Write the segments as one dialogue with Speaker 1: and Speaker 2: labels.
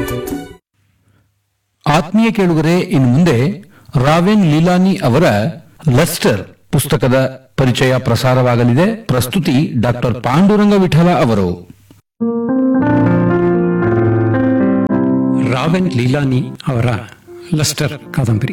Speaker 1: ಆತ್ಮೀಯ ಕೇಳುಗರೆ ಇನ್ನು ಮುಂದೆ ರಾವೆನ್ ಲೀಲಾನಿ ಅವರ ಲಸ್ಟರ್ ಪುಸ್ತಕದ ಪರಿಚಯ ಪ್ರಸಾರವಾಗಲಿದೆ ಪ್ರಸ್ತುತಿ ಡಾಕ್ಟರ್ ಪಾಂಡುರಂಗ ವಿಠಲ ಅವರು
Speaker 2: ರಾವೆನ್ ಲೀಲಾನಿ ಅವರ ಲಸ್ಟರ್ ಕಾದಂಬರಿ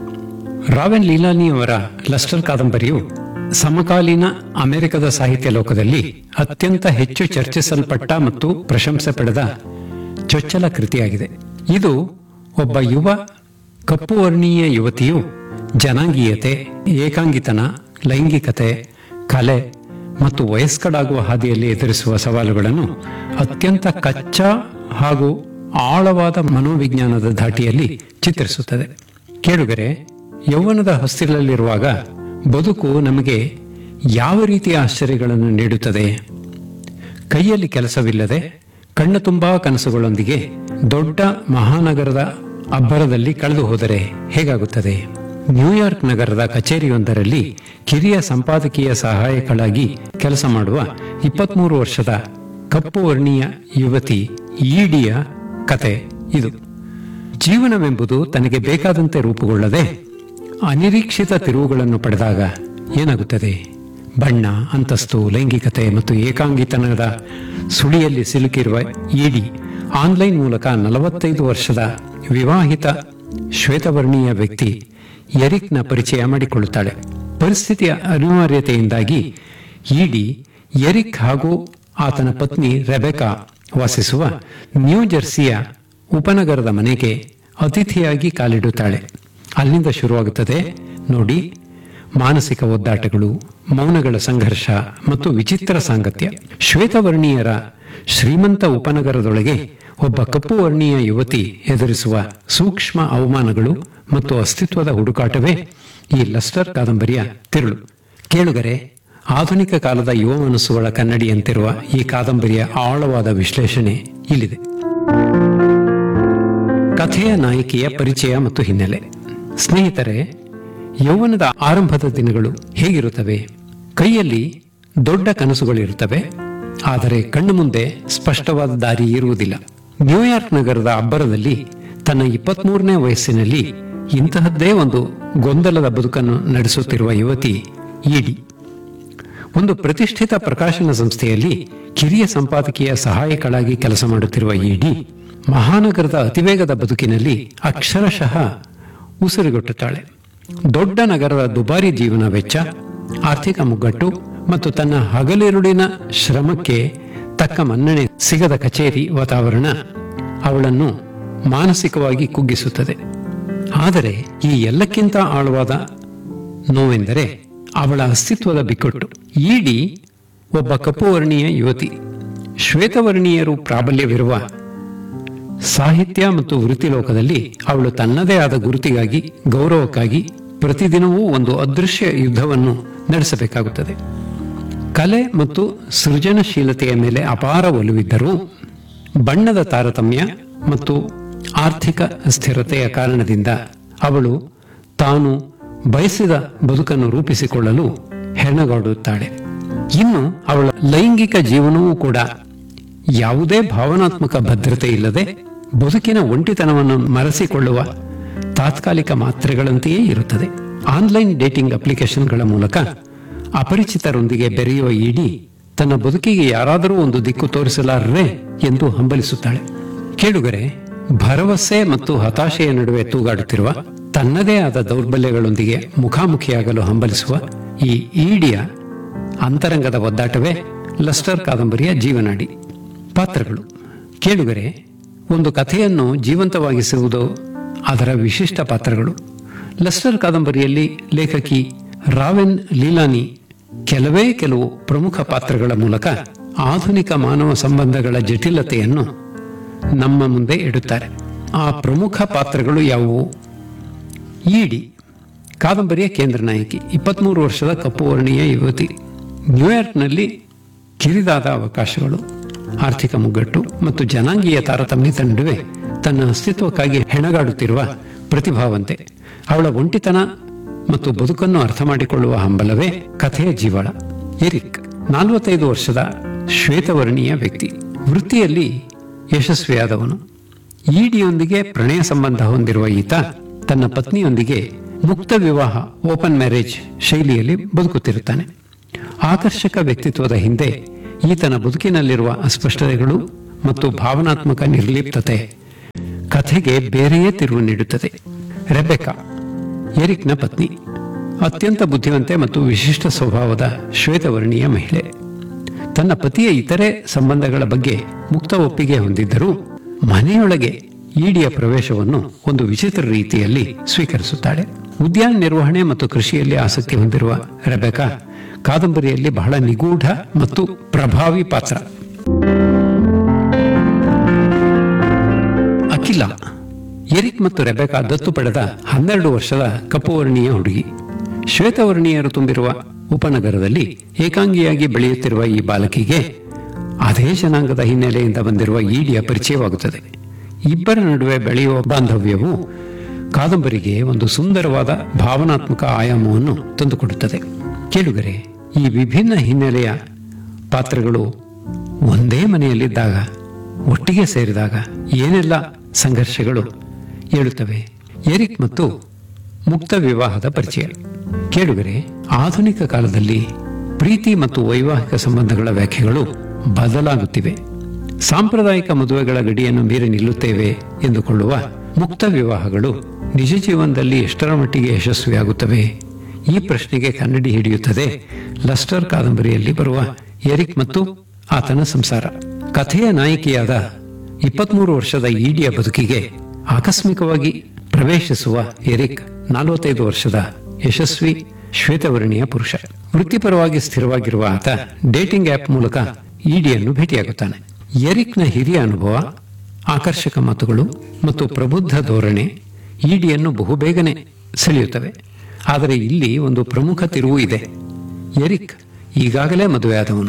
Speaker 2: ರಾವೆನ್ ಲೀಲಾನಿ ಅವರ ಲಸ್ಟರ್ ಕಾದಂಬರಿಯು ಸಮಕಾಲೀನ ಅಮೆರಿಕದ ಸಾಹಿತ್ಯ ಲೋಕದಲ್ಲಿ ಅತ್ಯಂತ ಹೆಚ್ಚು ಚರ್ಚಿಸಲ್ಪಟ್ಟ ಮತ್ತು ಪ್ರಶಂಸೆ ಪಡೆದ ಚೊಚ್ಚಲ ಕೃತಿಯಾಗಿದೆ ಇದು ಒಬ್ಬ ಯುವ ಕಪ್ಪು ವರ್ಣೀಯ ಯುವತಿಯು ಜನಾಂಗೀಯತೆ ಏಕಾಂಗಿತನ ಲೈಂಗಿಕತೆ ಕಲೆ ಮತ್ತು ವಯಸ್ಕಳಾಗುವ ಹಾದಿಯಲ್ಲಿ ಎದುರಿಸುವ ಸವಾಲುಗಳನ್ನು ಅತ್ಯಂತ ಕಚ್ಚಾ ಹಾಗೂ ಆಳವಾದ ಮನೋವಿಜ್ಞಾನದ ಧಾಟಿಯಲ್ಲಿ ಚಿತ್ರಿಸುತ್ತದೆ ಕೇಳುಗರೆ ಯೌವನದ ಹೊಸ್ತಿಲಲ್ಲಿರುವಾಗ ಬದುಕು ನಮಗೆ ಯಾವ ರೀತಿಯ ಆಶ್ಚರ್ಯಗಳನ್ನು ನೀಡುತ್ತದೆ ಕೈಯಲ್ಲಿ ಕೆಲಸವಿಲ್ಲದೆ ಕಣ್ಣ ತುಂಬಾ ಕನಸುಗಳೊಂದಿಗೆ ದೊಡ್ಡ ಮಹಾನಗರದ ಅಬ್ಬರದಲ್ಲಿ ಕಳೆದು ಹೋದರೆ ಹೇಗಾಗುತ್ತದೆ ನ್ಯೂಯಾರ್ಕ್ ನಗರದ ಕಚೇರಿಯೊಂದರಲ್ಲಿ ಕಿರಿಯ ಸಂಪಾದಕೀಯ ಸಹಾಯಕಳಾಗಿ ಕೆಲಸ ಮಾಡುವ ಇಪ್ಪತ್ಮೂರು ವರ್ಷದ ಕಪ್ಪು ವರ್ಣೀಯ ಯುವತಿ ಈಡಿಯ ಕತೆ ಇದು ಜೀವನವೆಂಬುದು ತನಗೆ ಬೇಕಾದಂತೆ ರೂಪುಗೊಳ್ಳದೆ ಅನಿರೀಕ್ಷಿತ ತಿರುವುಗಳನ್ನು ಪಡೆದಾಗ ಏನಾಗುತ್ತದೆ ಬಣ್ಣ ಅಂತಸ್ತು ಲೈಂಗಿಕತೆ ಮತ್ತು ಏಕಾಂಗಿತನದ ಸುಳಿಯಲ್ಲಿ ಸಿಲುಕಿರುವ ಇಡಿ ಆನ್ಲೈನ್ ಮೂಲಕ ನಲವತ್ತೈದು ವರ್ಷದ ವಿವಾಹಿತ ಶ್ವೇತವರ್ಣೀಯ ವ್ಯಕ್ತಿ ಎರಿಕ್ನ ಪರಿಚಯ ಮಾಡಿಕೊಳ್ಳುತ್ತಾಳೆ ಪರಿಸ್ಥಿತಿಯ ಅನಿವಾರ್ಯತೆಯಿಂದಾಗಿ ಇಡಿ ಎರಿಕ್ ಹಾಗೂ ಆತನ ಪತ್ನಿ ರೆಬೆಕಾ ವಾಸಿಸುವ ನ್ಯೂ ಜೆರ್ಸಿಯ ಉಪನಗರದ ಮನೆಗೆ ಅತಿಥಿಯಾಗಿ ಕಾಲಿಡುತ್ತಾಳೆ ಅಲ್ಲಿಂದ ಶುರುವಾಗುತ್ತದೆ ನೋಡಿ ಮಾನಸಿಕ ಒದ್ದಾಟಗಳು ಮೌನಗಳ ಸಂಘರ್ಷ ಮತ್ತು ವಿಚಿತ್ರ ಸಾಂಗತ್ಯ ಶ್ವೇತವರ್ಣೀಯರ ಶ್ರೀಮಂತ ಉಪನಗರದೊಳಗೆ ಒಬ್ಬ ಕಪ್ಪು ವರ್ಣೀಯ ಯುವತಿ ಎದುರಿಸುವ ಸೂಕ್ಷ್ಮ ಅವಮಾನಗಳು ಮತ್ತು ಅಸ್ತಿತ್ವದ ಹುಡುಕಾಟವೇ ಈ ಲಸ್ಟರ್ ಕಾದಂಬರಿಯ ತಿರುಳು ಕೇಳುಗರೆ ಆಧುನಿಕ ಕಾಲದ ಯುವ ಮನಸ್ಸುಗಳ ಕನ್ನಡಿಯಂತಿರುವ ಈ ಕಾದಂಬರಿಯ ಆಳವಾದ ವಿಶ್ಲೇಷಣೆ ಇಲ್ಲಿದೆ ಕಥೆಯ ನಾಯಕಿಯ ಪರಿಚಯ ಮತ್ತು ಹಿನ್ನೆಲೆ ಸ್ನೇಹಿತರೆ ಯೌವನದ ಆರಂಭದ ದಿನಗಳು ಹೇಗಿರುತ್ತವೆ ಕೈಯಲ್ಲಿ ದೊಡ್ಡ ಕನಸುಗಳಿರುತ್ತವೆ ಆದರೆ ಕಣ್ಣು ಮುಂದೆ ಸ್ಪಷ್ಟವಾದ ದಾರಿ ಇರುವುದಿಲ್ಲ ನ್ಯೂಯಾರ್ಕ್ ನಗರದ ಅಬ್ಬರದಲ್ಲಿ ತನ್ನ ಇಪ್ಪತ್ಮೂರನೇ ವಯಸ್ಸಿನಲ್ಲಿ ಇಂತಹದ್ದೇ ಒಂದು ಗೊಂದಲದ ಬದುಕನ್ನು ನಡೆಸುತ್ತಿರುವ ಯುವತಿ ಇಡಿ ಒಂದು ಪ್ರತಿಷ್ಠಿತ ಪ್ರಕಾಶನ ಸಂಸ್ಥೆಯಲ್ಲಿ ಕಿರಿಯ ಸಂಪಾದಕೀಯ ಸಹಾಯಕಳಾಗಿ ಕೆಲಸ ಮಾಡುತ್ತಿರುವ ಇಡಿ ಮಹಾನಗರದ ಅತಿವೇಗದ ಬದುಕಿನಲ್ಲಿ ಅಕ್ಷರಶಃ ಉಸಿರುಗಟ್ಟುತ್ತಾಳೆ ದೊಡ್ಡ ನಗರದ ದುಬಾರಿ ಜೀವನ ವೆಚ್ಚ ಆರ್ಥಿಕ ಮುಗ್ಗಟ್ಟು ಮತ್ತು ತನ್ನ ಹಗಲಿರುಳಿನ ಶ್ರಮಕ್ಕೆ ತಕ್ಕ ಮನ್ನಣೆ ಸಿಗದ ಕಚೇರಿ ವಾತಾವರಣ ಅವಳನ್ನು ಮಾನಸಿಕವಾಗಿ ಕುಗ್ಗಿಸುತ್ತದೆ ಆದರೆ ಈ ಎಲ್ಲಕ್ಕಿಂತ ಆಳವಾದ ನೋವೆಂದರೆ ಅವಳ ಅಸ್ತಿತ್ವದ ಬಿಕ್ಕಟ್ಟು ಇಡಿ ಒಬ್ಬ ಕಪ್ಪು ವರ್ಣೀಯ ಯುವತಿ ಶ್ವೇತವರ್ಣೀಯರು ಪ್ರಾಬಲ್ಯವಿರುವ ಸಾಹಿತ್ಯ ಮತ್ತು ವೃತ್ತಿ ಲೋಕದಲ್ಲಿ ಅವಳು ತನ್ನದೇ ಆದ ಗುರುತಿಗಾಗಿ ಗೌರವಕ್ಕಾಗಿ ಪ್ರತಿದಿನವೂ ಒಂದು ಅದೃಶ್ಯ ಯುದ್ಧವನ್ನು ನಡೆಸಬೇಕಾಗುತ್ತದೆ ಕಲೆ ಮತ್ತು ಸೃಜನಶೀಲತೆಯ ಮೇಲೆ ಅಪಾರ ಒಲವಿದ್ದರೂ ಬಣ್ಣದ ತಾರತಮ್ಯ ಮತ್ತು ಆರ್ಥಿಕ ಸ್ಥಿರತೆಯ ಕಾರಣದಿಂದ ಅವಳು ತಾನು ಬಯಸಿದ ಬದುಕನ್ನು ರೂಪಿಸಿಕೊಳ್ಳಲು ಹೆಣಗಾಡುತ್ತಾಳೆ ಇನ್ನು ಅವಳ ಲೈಂಗಿಕ ಜೀವನವೂ ಕೂಡ ಯಾವುದೇ ಭಾವನಾತ್ಮಕ ಭದ್ರತೆ ಇಲ್ಲದೆ ಬದುಕಿನ ಒಂಟಿತನವನ್ನು ಮರೆಸಿಕೊಳ್ಳುವ ತಾತ್ಕಾಲಿಕ ಮಾತ್ರೆಗಳಂತೆಯೇ ಇರುತ್ತದೆ ಆನ್ಲೈನ್ ಡೇಟಿಂಗ್ ಅಪ್ಲಿಕೇಶನ್ಗಳ ಮೂಲಕ ಅಪರಿಚಿತರೊಂದಿಗೆ ಬೆರೆಯುವ ಇಡಿ ತನ್ನ ಬದುಕಿಗೆ ಯಾರಾದರೂ ಒಂದು ದಿಕ್ಕು ತೋರಿಸಲಾರರೆ ಎಂದು ಹಂಬಲಿಸುತ್ತಾಳೆ ಕೇಳುಗರೆ ಭರವಸೆ ಮತ್ತು ಹತಾಶೆಯ ನಡುವೆ ತೂಗಾಡುತ್ತಿರುವ ತನ್ನದೇ ಆದ ದೌರ್ಬಲ್ಯಗಳೊಂದಿಗೆ ಮುಖಾಮುಖಿಯಾಗಲು ಹಂಬಲಿಸುವ ಈ ಈಡಿಯ ಅಂತರಂಗದ ಒದ್ದಾಟವೇ ಲಸ್ಟರ್ ಕಾದಂಬರಿಯ ಜೀವನಾಡಿ ಪಾತ್ರಗಳು ಕೇಳುಗರೆ ಒಂದು ಕಥೆಯನ್ನು ಜೀವಂತವಾಗಿಸುವುದು ಅದರ ವಿಶಿಷ್ಟ ಪಾತ್ರಗಳು ಲಸ್ಟರ್ ಕಾದಂಬರಿಯಲ್ಲಿ ಲೇಖಕಿ ರಾವೆನ್ ಲೀಲಾನಿ ಕೆಲವೇ ಕೆಲವು ಪ್ರಮುಖ ಪಾತ್ರಗಳ ಮೂಲಕ ಆಧುನಿಕ ಮಾನವ ಸಂಬಂಧಗಳ ಜಟಿಲತೆಯನ್ನು ನಮ್ಮ ಮುಂದೆ ಇಡುತ್ತಾರೆ ಆ ಪ್ರಮುಖ ಪಾತ್ರಗಳು ಯಾವುವು ಇಡಿ ಕಾದಂಬರಿಯ ಕೇಂದ್ರ ನಾಯಕಿ ಇಪ್ಪತ್ಮೂರು ವರ್ಷದ ಕಪ್ಪು ವರ್ಣೀಯ ಯುವತಿ ನ್ಯೂಯಾರ್ಕ್ನಲ್ಲಿ ಕಿರಿದಾದ ಅವಕಾಶಗಳು ಆರ್ಥಿಕ ಮುಗ್ಗಟ್ಟು ಮತ್ತು ಜನಾಂಗೀಯ ತಾರತಮ್ಯದ ನಡುವೆ ತನ್ನ ಅಸ್ತಿತ್ವಕ್ಕಾಗಿ ಹೆಣಗಾಡುತ್ತಿರುವ ಪ್ರತಿಭಾವಂತೆ ಅವಳ ಒಂಟಿತನ ಮತ್ತು ಬದುಕನ್ನು ಅರ್ಥ ಮಾಡಿಕೊಳ್ಳುವ ಹಂಬಲವೇ ಕಥೆಯ ಜೀವಾಳ ಎರಿಕ್ ನಲವತ್ತೈದು ವರ್ಷದ ಶ್ವೇತವರ್ಣೀಯ ವ್ಯಕ್ತಿ ವೃತ್ತಿಯಲ್ಲಿ ಯಶಸ್ವಿಯಾದವನು ಇಡಿಯೊಂದಿಗೆ ಪ್ರಣಯ ಸಂಬಂಧ ಹೊಂದಿರುವ ಈತ ತನ್ನ ಪತ್ನಿಯೊಂದಿಗೆ ಮುಕ್ತ ವಿವಾಹ ಓಪನ್ ಮ್ಯಾರೇಜ್ ಶೈಲಿಯಲ್ಲಿ ಬದುಕುತ್ತಿರುತ್ತಾನೆ ಆಕರ್ಷಕ ವ್ಯಕ್ತಿತ್ವದ ಹಿಂದೆ ಈತನ ಬದುಕಿನಲ್ಲಿರುವ ಅಸ್ಪಷ್ಟತೆಗಳು ಮತ್ತು ಭಾವನಾತ್ಮಕ ನಿರ್ಲಿಪ್ತತೆ ಕಥೆಗೆ ಬೇರೆಯೇ ತಿರುವು ನೀಡುತ್ತದೆ ರೆಬೆಕಾ ಎರಿಕ್ನ ಪತ್ನಿ ಅತ್ಯಂತ ಬುದ್ಧಿವಂತೆ ಮತ್ತು ವಿಶಿಷ್ಟ ಸ್ವಭಾವದ ಶ್ವೇತವರ್ಣೀಯ ಮಹಿಳೆ ತನ್ನ ಪತಿಯ ಇತರೆ ಸಂಬಂಧಗಳ ಬಗ್ಗೆ ಮುಕ್ತ ಒಪ್ಪಿಗೆ ಹೊಂದಿದ್ದರೂ ಮನೆಯೊಳಗೆ ಈಡಿಯ ಪ್ರವೇಶವನ್ನು ಒಂದು ವಿಚಿತ್ರ ರೀತಿಯಲ್ಲಿ ಸ್ವೀಕರಿಸುತ್ತಾಳೆ ಉದ್ಯಾನ ನಿರ್ವಹಣೆ ಮತ್ತು ಕೃಷಿಯಲ್ಲಿ ಆಸಕ್ತಿ ಹೊಂದಿರುವ ರೆಬೆಕಾ ಕಾದಂಬರಿಯಲ್ಲಿ ಬಹಳ ನಿಗೂಢ ಮತ್ತು ಪ್ರಭಾವಿ ಪಾತ್ರ ಅಖಿಲ ಎರಿಕ್ ಮತ್ತು ರೆಬೆಕಾ ದತ್ತು ಪಡೆದ ಹನ್ನೆರಡು ವರ್ಷದ ಕಪ್ಪು ವರ್ಣೀಯ ಹುಡುಗಿ ಶ್ವೇತವರ್ಣೀಯರು ತುಂಬಿರುವ ಉಪನಗರದಲ್ಲಿ ಏಕಾಂಗಿಯಾಗಿ ಬೆಳೆಯುತ್ತಿರುವ ಈ ಬಾಲಕಿಗೆ ಅದೇ ಜನಾಂಗದ ಹಿನ್ನೆಲೆಯಿಂದ ಬಂದಿರುವ ಈಡಿಯ ಪರಿಚಯವಾಗುತ್ತದೆ ಇಬ್ಬರ ನಡುವೆ ಬೆಳೆಯುವ ಬಾಂಧವ್ಯವು ಕಾದಂಬರಿಗೆ ಒಂದು ಸುಂದರವಾದ ಭಾವನಾತ್ಮಕ ಆಯಾಮವನ್ನು ತಂದುಕೊಡುತ್ತದೆ ಕೇಳುಗರೆ ಈ ವಿಭಿನ್ನ ಹಿನ್ನೆಲೆಯ ಪಾತ್ರಗಳು ಒಂದೇ ಮನೆಯಲ್ಲಿದ್ದಾಗ ಒಟ್ಟಿಗೆ ಸೇರಿದಾಗ ಏನೆಲ್ಲ ಸಂಘರ್ಷಗಳು ಏಳುತ್ತವೆ ಎರಿಕ್ ಮತ್ತು ಮುಕ್ತ ವಿವಾಹದ ಪರಿಚಯ ಕೇಳುಗರೆ ಆಧುನಿಕ ಕಾಲದಲ್ಲಿ ಪ್ರೀತಿ ಮತ್ತು ವೈವಾಹಿಕ ಸಂಬಂಧಗಳ ವ್ಯಾಖ್ಯೆಗಳು ಬದಲಾಗುತ್ತಿವೆ ಸಾಂಪ್ರದಾಯಿಕ ಮದುವೆಗಳ ಗಡಿಯನ್ನು ಮೀರಿ ನಿಲ್ಲುತ್ತೇವೆ ಎಂದುಕೊಳ್ಳುವ ಮುಕ್ತ ವಿವಾಹಗಳು ನಿಜ ಜೀವನದಲ್ಲಿ ಎಷ್ಟರ ಮಟ್ಟಿಗೆ ಯಶಸ್ವಿಯಾಗುತ್ತವೆ ಈ ಪ್ರಶ್ನೆಗೆ ಕನ್ನಡಿ ಹಿಡಿಯುತ್ತದೆ ಲಸ್ಟರ್ ಕಾದಂಬರಿಯಲ್ಲಿ ಬರುವ ಎರಿಕ್ ಮತ್ತು ಆತನ ಸಂಸಾರ ಕಥೆಯ ನಾಯಕಿಯಾದ ಇಪ್ಪತ್ಮೂರು ವರ್ಷದ ಈಡಿಯ ಬದುಕಿಗೆ ಆಕಸ್ಮಿಕವಾಗಿ ಪ್ರವೇಶಿಸುವ ಎರಿಕ್ ನಲವತ್ತೈದು ವರ್ಷದ ಯಶಸ್ವಿ ಶ್ವೇತವರ್ಣೀಯ ಪುರುಷ ವೃತ್ತಿಪರವಾಗಿ ಸ್ಥಿರವಾಗಿರುವ ಆತ ಡೇಟಿಂಗ್ ಆಪ್ ಮೂಲಕ ಈಡಿಯನ್ನು ಭೇಟಿಯಾಗುತ್ತಾನೆ ಎರಿಕ್ನ ಹಿರಿಯ ಅನುಭವ ಆಕರ್ಷಕ ಮಾತುಗಳು ಮತ್ತು ಪ್ರಬುದ್ಧ ಧೋರಣೆ ಈಡಿಯನ್ನು ಬಹುಬೇಗನೆ ಸೆಳೆಯುತ್ತವೆ ಆದರೆ ಇಲ್ಲಿ ಒಂದು ಪ್ರಮುಖ ತಿರುವು ಇದೆ ಎರಿಕ್ ಈಗಾಗಲೇ ಮದುವೆಯಾದವನು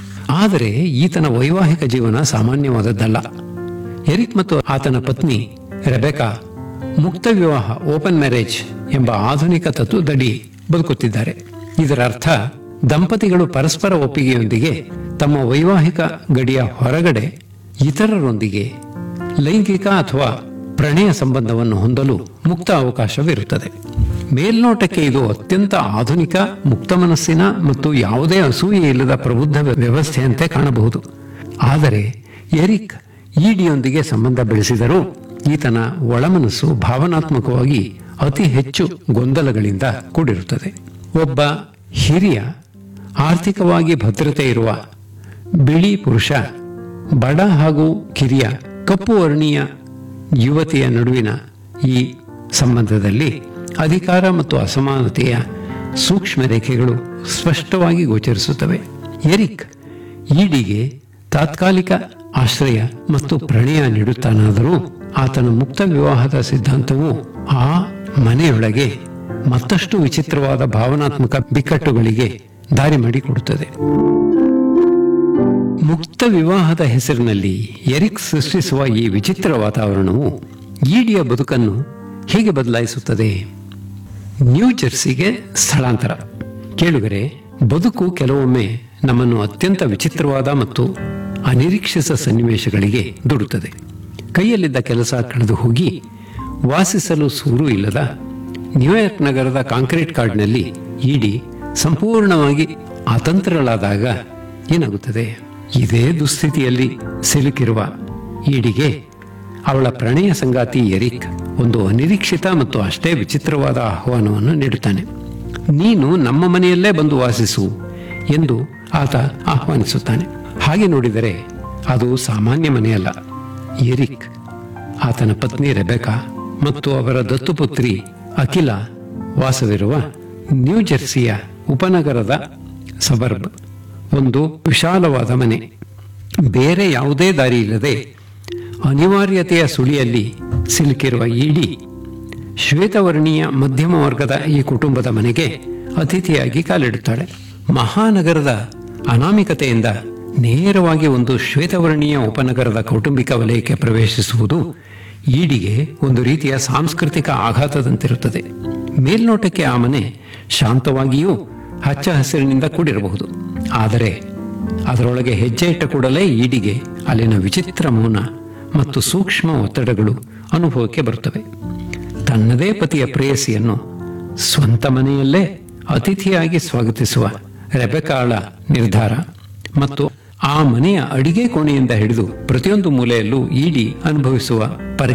Speaker 2: ಆದರೆ ಈತನ ವೈವಾಹಿಕ ಜೀವನ ಸಾಮಾನ್ಯವಾದದ್ದಲ್ಲ ಎರಿಕ್ ಮತ್ತು ಆತನ ಪತ್ನಿ ರೆಬೆಕಾ ಮುಕ್ತ ವಿವಾಹ ಓಪನ್ ಮ್ಯಾರೇಜ್ ಎಂಬ ಆಧುನಿಕ ತತ್ವದಡಿ ಬದುಕುತ್ತಿದ್ದಾರೆ ಇದರ ಅರ್ಥ ದಂಪತಿಗಳು ಪರಸ್ಪರ ಒಪ್ಪಿಗೆಯೊಂದಿಗೆ ತಮ್ಮ ವೈವಾಹಿಕ ಗಡಿಯ ಹೊರಗಡೆ ಇತರರೊಂದಿಗೆ ಲೈಂಗಿಕ ಅಥವಾ ಪ್ರಣಯ ಸಂಬಂಧವನ್ನು ಹೊಂದಲು ಮುಕ್ತ ಅವಕಾಶವಿರುತ್ತದೆ ಮೇಲ್ನೋಟಕ್ಕೆ ಇದು ಅತ್ಯಂತ ಆಧುನಿಕ ಮುಕ್ತ ಮನಸ್ಸಿನ ಮತ್ತು ಯಾವುದೇ ಅಸೂಯೆ ಇಲ್ಲದ ಪ್ರಬುದ್ಧ ವ್ಯವಸ್ಥೆಯಂತೆ ಕಾಣಬಹುದು ಆದರೆ ಎರಿಕ್ ಈಡಿಯೊಂದಿಗೆ ಸಂಬಂಧ ಬೆಳೆಸಿದರೂ ಈತನ ಒಳಮನಸ್ಸು ಭಾವನಾತ್ಮಕವಾಗಿ ಅತಿ ಹೆಚ್ಚು ಗೊಂದಲಗಳಿಂದ ಕೂಡಿರುತ್ತದೆ ಒಬ್ಬ ಹಿರಿಯ ಆರ್ಥಿಕವಾಗಿ ಭದ್ರತೆ ಇರುವ ಬಿಳಿ ಪುರುಷ ಬಡ ಹಾಗೂ ಕಿರಿಯ ಕಪ್ಪು ವರ್ಣೀಯ ಯುವತಿಯ ನಡುವಿನ ಈ ಸಂಬಂಧದಲ್ಲಿ ಅಧಿಕಾರ ಮತ್ತು ಅಸಮಾನತೆಯ ಸೂಕ್ಷ್ಮ ರೇಖೆಗಳು ಸ್ಪಷ್ಟವಾಗಿ ಗೋಚರಿಸುತ್ತವೆ ಎರಿಕ್ ಈಡಿಗೆ ತಾತ್ಕಾಲಿಕ ಆಶ್ರಯ ಮತ್ತು ಪ್ರಣಯ ನೀಡುತ್ತಾನಾದರೂ ಆತನ ಮುಕ್ತ ವಿವಾಹದ ಸಿದ್ಧಾಂತವು ಆ ಮನೆಯೊಳಗೆ ಮತ್ತಷ್ಟು ವಿಚಿತ್ರವಾದ ಭಾವನಾತ್ಮಕ ಬಿಕ್ಕಟ್ಟುಗಳಿಗೆ ದಾರಿ ಮಾಡಿಕೊಡುತ್ತದೆ ಮುಕ್ತ ವಿವಾಹದ ಹೆಸರಿನಲ್ಲಿ ಎರಿಕ್ ಸೃಷ್ಟಿಸುವ ಈ ವಿಚಿತ್ರ ವಾತಾವರಣವು ಈಡಿಯ ಬದುಕನ್ನು ಹೇಗೆ ಬದಲಾಯಿಸುತ್ತದೆ ನ್ಯೂ ಜೆರ್ಸಿಗೆ ಸ್ಥಳಾಂತರ ಕೇಳುಗರೆ ಬದುಕು ಕೆಲವೊಮ್ಮೆ ನಮ್ಮನ್ನು ಅತ್ಯಂತ ವಿಚಿತ್ರವಾದ ಮತ್ತು ಅನಿರೀಕ್ಷಿತ ಸನ್ನಿವೇಶಗಳಿಗೆ ದುಡುತ್ತದೆ ಕೈಯಲ್ಲಿದ್ದ ಕೆಲಸ ಕಳೆದು ಹೋಗಿ ವಾಸಿಸಲು ಸೂರು ಇಲ್ಲದ ನ್ಯೂಯಾರ್ಕ್ ನಗರದ ಕಾಂಕ್ರೀಟ್ ಕಾರ್ಡ್ನಲ್ಲಿ ಇಡಿ ಸಂಪೂರ್ಣವಾಗಿ ಅತಂತ್ರಳಾದಾಗ ಏನಾಗುತ್ತದೆ ಇದೇ ದುಸ್ಥಿತಿಯಲ್ಲಿ ಸಿಲುಕಿರುವ ಈಡಿಗೆ ಅವಳ ಪ್ರಣಯ ಸಂಗಾತಿ ಎರಿಕ್ ಒಂದು ಅನಿರೀಕ್ಷಿತ ಮತ್ತು ಅಷ್ಟೇ ವಿಚಿತ್ರವಾದ ಆಹ್ವಾನವನ್ನು ನೀಡುತ್ತಾನೆ ನೀನು ನಮ್ಮ ಮನೆಯಲ್ಲೇ ಬಂದು ವಾಸಿಸು ಎಂದು ಆತ ಆಹ್ವಾನಿಸುತ್ತಾನೆ ಹಾಗೆ ನೋಡಿದರೆ ಅದು ಸಾಮಾನ್ಯ ಮನೆಯಲ್ಲ ಎರಿಕ್ ಆತನ ಪತ್ನಿ ರೆಬೆಕಾ ಮತ್ತು ಅವರ ದತ್ತುಪುತ್ರಿ ಅಖಿಲ ವಾಸವಿರುವ ನ್ಯೂ ಜೆರ್ಸಿಯ ಉಪನಗರದ ಸಬರ್ಬ್ ಒಂದು ವಿಶಾಲವಾದ ಮನೆ ಬೇರೆ ಯಾವುದೇ ದಾರಿ ಇಲ್ಲದೆ ಅನಿವಾರ್ಯತೆಯ ಸುಳಿಯಲ್ಲಿ ಸಿಲುಕಿರುವ ಇಡಿ ಶ್ವೇತವರ್ಣೀಯ ಮಧ್ಯಮ ವರ್ಗದ ಈ ಕುಟುಂಬದ ಮನೆಗೆ ಅತಿಥಿಯಾಗಿ ಕಾಲಿಡುತ್ತಾಳೆ ಮಹಾನಗರದ ಅನಾಮಿಕತೆಯಿಂದ ನೇರವಾಗಿ ಒಂದು ಶ್ವೇತವರ್ಣೀಯ ಉಪನಗರದ ಕೌಟುಂಬಿಕ ವಲಯಕ್ಕೆ ಪ್ರವೇಶಿಸುವುದು ಈಡಿಗೆ ಒಂದು ರೀತಿಯ ಸಾಂಸ್ಕೃತಿಕ ಆಘಾತದಂತಿರುತ್ತದೆ ಮೇಲ್ನೋಟಕ್ಕೆ ಆ ಮನೆ ಶಾಂತವಾಗಿಯೂ ಹಚ್ಚ ಹಸಿರಿನಿಂದ ಕೂಡಿರಬಹುದು ಆದರೆ ಅದರೊಳಗೆ ಹೆಜ್ಜೆ ಇಟ್ಟ ಕೂಡಲೇ ಈಡಿಗೆ ಅಲ್ಲಿನ ವಿಚಿತ್ರ ಮೌನ ಮತ್ತು ಸೂಕ್ಷ್ಮ ಒತ್ತಡಗಳು ಅನುಭವಕ್ಕೆ ಬರುತ್ತವೆ ತನ್ನದೇ ಪತಿಯ ಪ್ರೇಯಸಿಯನ್ನು ಸ್ವಂತ ಮನೆಯಲ್ಲೇ ಅತಿಥಿಯಾಗಿ ಸ್ವಾಗತಿಸುವ ರೆಬೆಕಾಳ ನಿರ್ಧಾರ ಮತ್ತು ಆ ಮನೆಯ ಅಡಿಗೆ ಕೋಣೆಯಿಂದ ಹಿಡಿದು ಪ್ರತಿಯೊಂದು ಮೂಲೆಯಲ್ಲೂ ಈಡಿ ಅನುಭವಿಸುವ ಪರಕೀಯ